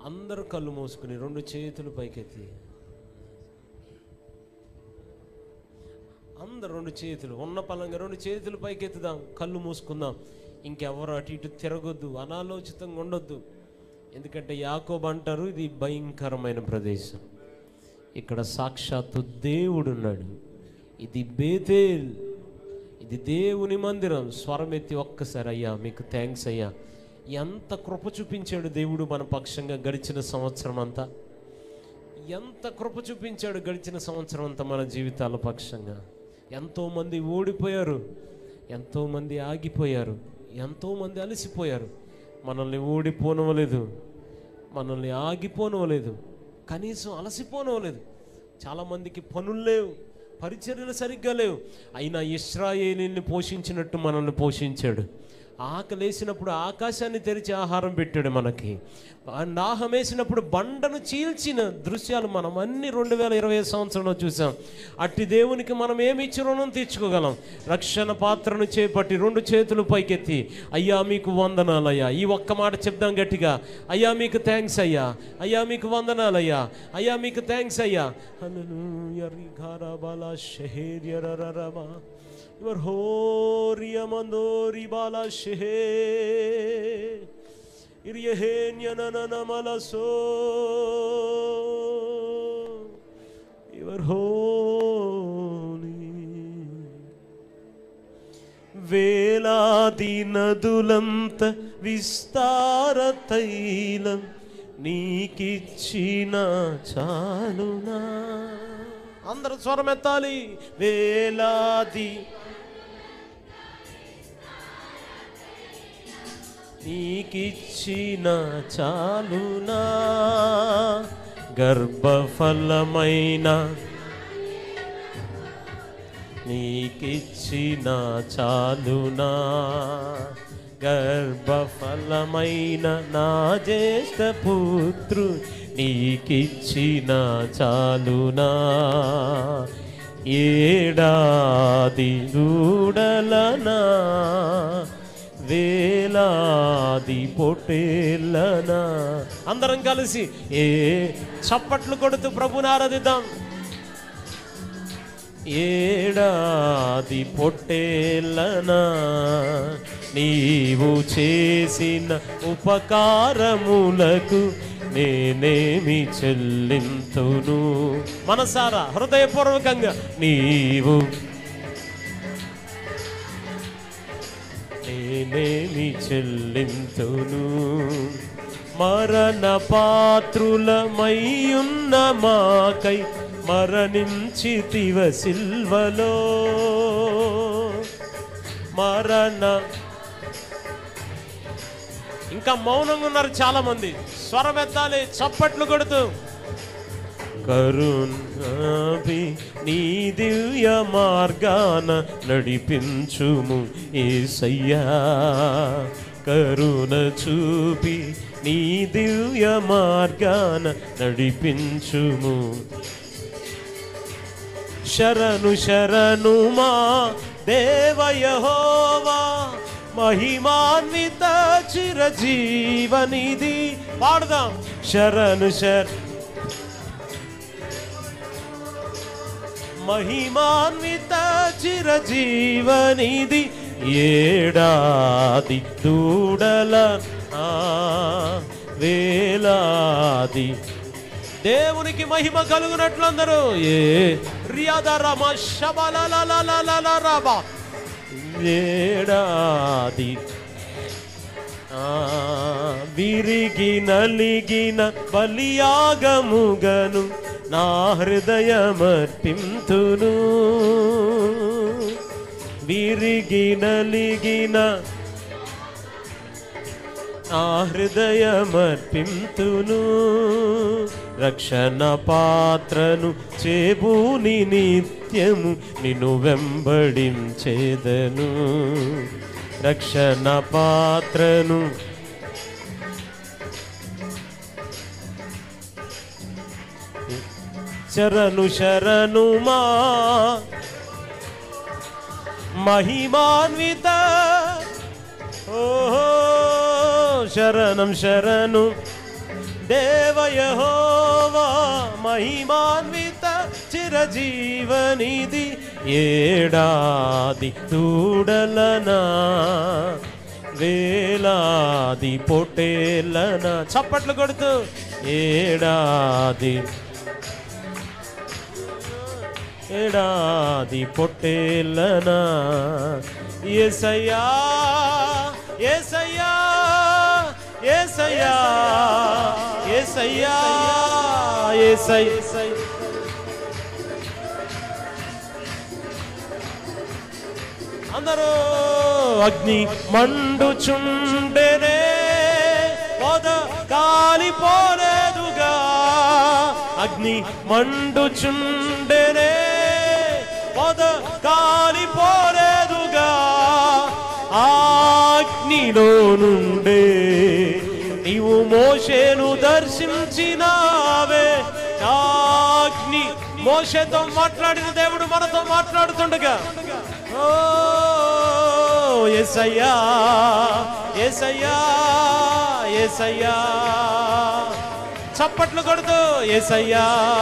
అందరూ కళ్ళు మూసుకుని రెండు చేతులు పైకెత్తి అందరు రెండు చేతులు ఉన్న పలంగా రెండు చేతులు పైకెత్తుదాం కళ్ళు మూసుకుందాం ఇంకెవరు అటు ఇటు తిరగొద్దు అనాలోచితంగా ఉండొద్దు ఎందుకంటే యాకోబ్ అంటారు ఇది భయంకరమైన ప్రదేశం ఇక్కడ సాక్షాత్తు దేవుడు ఉన్నాడు ఇది బేతేల్ ఇది దేవుని మందిరం స్వరం ఎత్తి ఒక్కసారి అయ్యా మీకు థ్యాంక్స్ అయ్యా ఎంత కృప చూపించాడు దేవుడు మన పక్షంగా గడిచిన సంవత్సరం అంతా ఎంత కృప చూపించాడు గడిచిన సంవత్సరం అంతా మన జీవితాల పక్షంగా ఎంతోమంది ఓడిపోయారు ఎంతోమంది ఆగిపోయారు ఎంతోమంది అలసిపోయారు మనల్ని ఓడిపోనవలేదు మనల్ని ఆగిపోనవలేదు కనీసం అలసిపోనవలేదు చాలామందికి పనులు లేవు పరిచర్యలు సరిగ్గా లేవు అయినా ఇస్రాయేలీని పోషించినట్టు మనల్ని పోషించాడు ఆకలేసినప్పుడు ఆకాశాన్ని తెరిచి ఆహారం పెట్టాడు మనకి ఆ దాహం వేసినప్పుడు బండను చీల్చిన దృశ్యాలు మనం అన్ని రెండు వేల ఇరవై సంవత్సరంలో చూసాం అట్టి దేవునికి మనం ఏమి ఇచ్చి రుణం తీర్చుకోగలం రక్షణ పాత్రను చేపట్టి రెండు చేతులు పైకెత్తి అయ్యా మీకు వందనాలయ్యా ఈ ఒక్క మాట చెప్దాం గట్టిగా అయ్యా మీకు థ్యాంక్స్ అయ్యా అయ్యా మీకు వందనాలయ్యా అయ్యా మీకు థ్యాంక్స్ అయ్యా హల్లెలూయా రిఘారా Bala షహేర్యరరరమా Your horia mandori bala shehe Iryehenya nanana malaso You are holy వేలాది నదులంత విస్తార తైలం నీకిచ్చిన చాలునా అందరూ స్వరమెత్తాలి వేలాది నీకిచ్చిన చాలునా గర్భఫలమైన నీకిచ్చిన చాలునా గర్భఫలమైన నా జ్యేష్ఠ పుత్రు నీకిచ్చిన చాలునా ఏడాది దూడలనా వేలాది పొట్టేళ్ళనా అందరం కలిసి ఏ చప్పట్లు కొడుతూ ప్రభుని ఆరాధిద్దాం ఏడాది పొట్టేళ్ళనా నీవు చేసిన ఉపకారములకు నేనేమి చెల్లింతును మనసారా హృదయపూర్వకంగా నీవు నేనేమి చెల్లింతును మరణ పాత్రులమయ్యున్న మాకై మరణించితివ సిల్వలో మరణ ఇంకా మౌనంగా ఉన్నారు చాలా మంది స్వరమెత్తాలి చప్పట్లు కొడుతూ కరుణాభి నీ దివ్య మార్గాన నడిపించుము ఏసయ్యా కరుణ చూపి నీ దివ్య మార్గాన నడిపించుము శరణు శరణు మా దేవయహోవా మహిమాన్విత చిరజీవనిది పాడదాం శరణు శర్ మహిమాన్విత చిరజీవనిది ఏడాది దూడల ఆ వేలాది దేవునికి మహిమ కలుగునట్లు అందరూ ఏ రియాద రమ శబలలలలలలరబ ఏడాది ఆ, విరిగి నలిగిన బలియాగముగను నా హృదయమర్పింతును విరిగి నలిగిన నా హృదయమర్పింతును రక్షణ పాత్రను చేబూని నిత్యము నిన్ను వెంబడించేదను రక్షణ పాత్రను శరణు శరణు మా మహిమాన్విత ఓహో శరణం శరణు దేవయహోవా మహిమాన్విత చిరజీవనిది ఏడాది తూడలనా వేలాది పొటేలనా చప్పట్లు కొడుతూ ఏడాది ఏడాది పొట్టేలనా ఏసయ్యా ఏసయ్యా ఏసయ్యా ఏసయ్యా ఏసయ్య అందరూ అగ్ని మండుచుండెనే పొద కాలిపోలేదుగా అగ్ని మండుచుండెనే పొద కాలిపోలేదుగా ఆ అగ్నిలో నుండే నీవు మోషేను దర్శించినావే ఆ అగ్ని మోషేతో మాట్లాడిన దేవుడు మనతో మాట్లాడుతుండగా ఓ ఎసయ్యా ఎసయ్యా ఎసయ్యా చప్పట్లు కొడుతూ ఎసయ్యా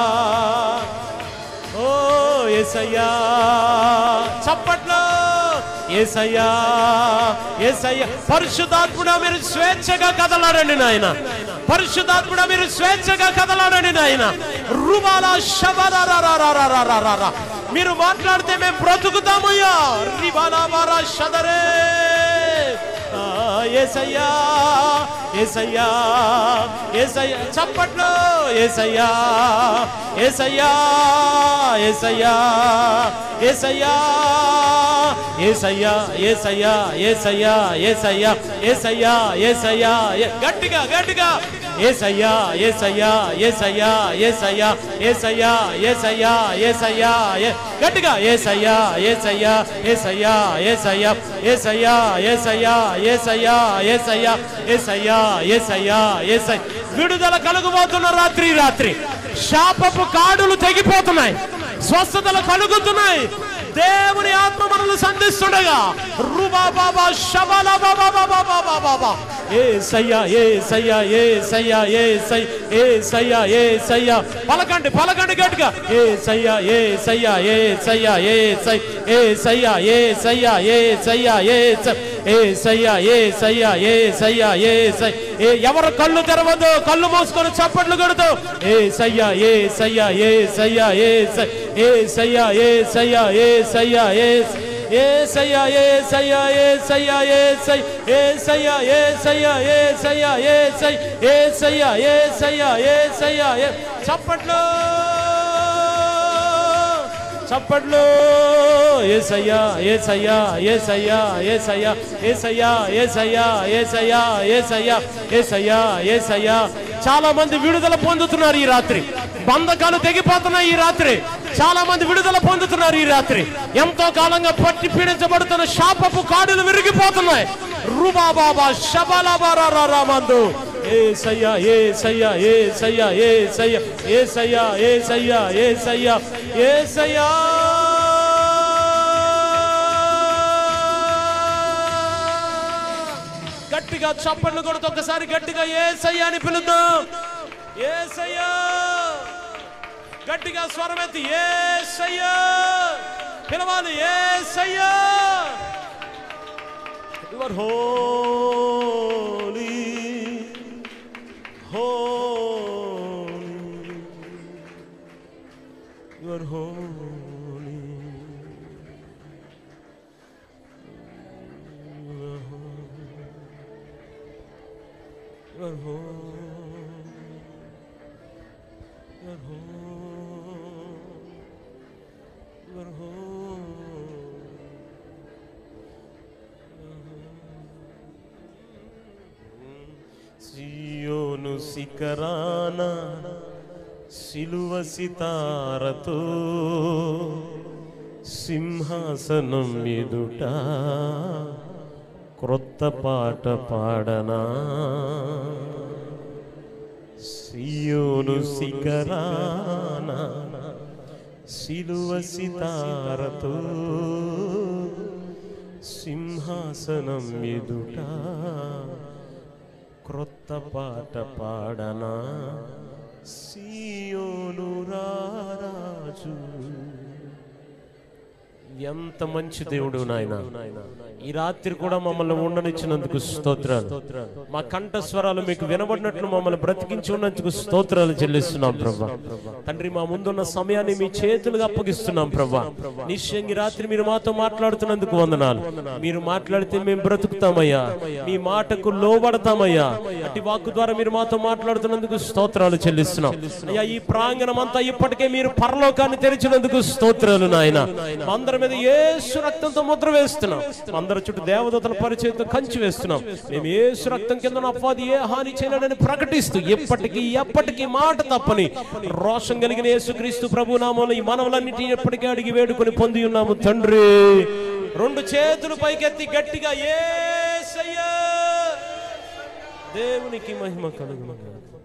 ఓ ఎసయ్యా చప్పట్లు ఏసయ్యా ఏసయ్యా పరిశుద్ధాత్ముడా మీరు స్వేచ్ఛగా కదలాడండి నాయన పరిశుద్ధాత్ముడా మీరు స్వేచ్ఛగా కదలాడండి నాయన రుబాల శబరారారారారారారా మీరు మాట్లాడితే మేము బ్రతుకుతామయ్యా రిబాలా బారా షదరే ఆ, ఏసయ్యా ఏసయ్యా ఏసయ్యా చప్పట్లు ఏసయ్యా ఏసయ్యా ఏసయ్యా ఏసయ్యా ఏసయ్యా ఏసయ్యా ఏసయ్యా ఏసయ్యా ఏసయ్యా ఏసయ్యా ఏ- గట్టిగా గట్టిగా ఏసయ్యా ఏసయ్యా ఏసయ్యా ఏసయ్యా ఏసయ్యా ఏసయ్యా ఏసయ్యా ఏ- గట్టిగా ఏసయ్యా ఏసయ్యా ఏసయ్యా ఏసయ్యా ఏసయ్యా ఏసయ్యా ఏసయ్యా ఏసయ్యా ఏసయ్యా ఏసయ్యా ఏసయ్య విడుదల కలుగుబోతున్న రాత్రి రాత్రి శాపపు కాడులు తెగిపోతున్నాయి స్వస్థతలు కలుగుతున్నాయి దేవుని ఆత్మ మనల్ని సంధిస్తుండగా రుబా బాబా శబల బాబా బాబా బాబా బాబా ఏ సయ్యా ఏ సయ్యా ఏ సయ్యా ఏ సై ఏ సయ్యా ఏ సయ్యా పలకండి పలకండి గట్టిగా ఏ సయ్యా ఏ సయ్యా ఏ సయ్యా ఏ సై ఏ సయ్యా ఏ సయ్యా ఏ సయ్యా ఏ సై ఏ సయ్యా ఏ సయ్యా ఏ సయ్యా ఏ సై ఏ ఎవరు కళ్ళు తెరవద్దు కళ్ళు మూసుకొని చప్పట్లు కొడుతూ ఏ సయ్యా ఏ సయ్యా ఏ సయ్యా ఏ సై ఏ సయ్యా ఏ సయ్యా ఏ సయ్యా ఏ సై- ఏ సయ్యా ఏ సయ్యా ఏ సయ్యా ఏ సై ఏ సయ్యా ఏ సయ్యా ఏ సయ్యా ఏ సై ఏ సయ్యా ఏ సయ్యా ఏ సయ్యా ఏ చప్పట్లు చప్పట్లు ఏసయ్యా ఏసయ్యా ఏసయ్యా ఏసయ్యా ఏసయ్యా ఏసయ్యా ఏసయ్యా ఏసయ్యా ఏసయ్యా ఏసయ్యా చాలా మంది విడుదల పొందుతున్నారు ఈ రాత్రి బంధకాలు తెగిపోతున్నాయి ఈ రాత్రి చాలా మంది విడుదల పొందుతున్నారు ఈ రాత్రి ఎంతో కాలంగా పట్టి పీడించబడుతున్న శాపపు కాడులు విరిగిపోతున్నాయి రుబా బాబా శబలబారా మందు ఏ సయ్యా ఏ సయ్యా ఏ సయ్యా ఏ సయ్యా ఏ సయ్యా ఏ సయ్యా ఏ సయ్యా ఏ సయ్యా గట్టిగా చప్పట్లు కొడుతూ ఒకసారి గట్టిగా ఏ సయ్యా అని పిలుద్దాం ఏ సయ్యా గట్టిగా స్వరమెత్తి ఏ సయ్యా పిలవాలి ఏ సయ్యా you are holy holy. You are holy. You are holy. You are holy. You are holy. Zion శిఖరాన సిలువ సితారతో సింహాసనం ఎదుట క్రొత్త పాట పాడనా సియోను శిఖరాన సిలువ సితారతో సింహాసనం ఎదుట క్రొత్త కొత్త పాట పాడనా సియోను రారాజు ఎంత మంచి దేవుడు నాయన ఈ రాత్రి కూడా మమ్మల్ని ఉండనిచ్చినందుకు స్తోత్రాలు మా కంఠ స్వరాలు మీకు వినబడినట్లు మమ్మల్ని బ్రతికించి ఉన్నందుకు స్తోత్రాలు చెల్లిస్తున్నాం ప్రభా తండ్రి మా ముందున్న సమయాన్ని మీ చేతులుగా అప్పగిస్తున్నాం ప్రభా నిశ్చయంగా ఈ రాత్రి మీరు మాతో మాట్లాడుతున్నందుకు వందనాలు మీరు మాట్లాడితే మేము బ్రతుకుతామయ్యా మీ మాటకు లోబడతామయ్యా అట్టి వాక్కు ద్వారా మీరు మాతో మాట్లాడుతున్నందుకు స్తోత్రాలు చెల్లిస్తున్నాం అయ్యా ఈ ప్రాంగణం అంతా ఇప్పటికే మీరు పరలోకాన్ని తెరిచినందుకు స్తోత్రాలు నాయన మా అందరి మీద యేసు రక్తంతో ముద్ర వేస్తున్నాం మా అందరి చుట్టూ దేవదూతల పరిచయంతో కంచి వేస్తున్నాం మేము యేసు రక్తం కింద అపవాది ఏ హాని చేయలేడని ప్రకటిస్తూ ఎప్పటికీ ఎప్పటికీ మాట తప్పని రోషం కలిగిన యేసుక్రీస్తు ప్రభు నామంలో ఈ మనవలన్నిటి ఎప్పటికీ అడిగి వేడుకొని పొంది ఉన్నాము తండ్రి రెండు చేతులు పైకెత్తి గట్టిగా ఏసయ్యా దేవునికి మహిమ కలుగును